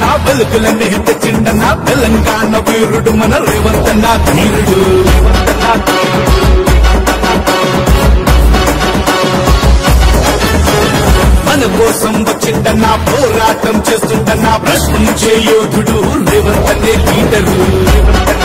వెలుగులనే తెచ్చిండన్న తెలంగాణ వీరుడు మన రేవంతన్న ధీరుడు మన కోసం వచ్చిండన్న పోరాటం చేస్తుండన్న ప్రశ్నించే యోధుడు రేవంతనే లీడరు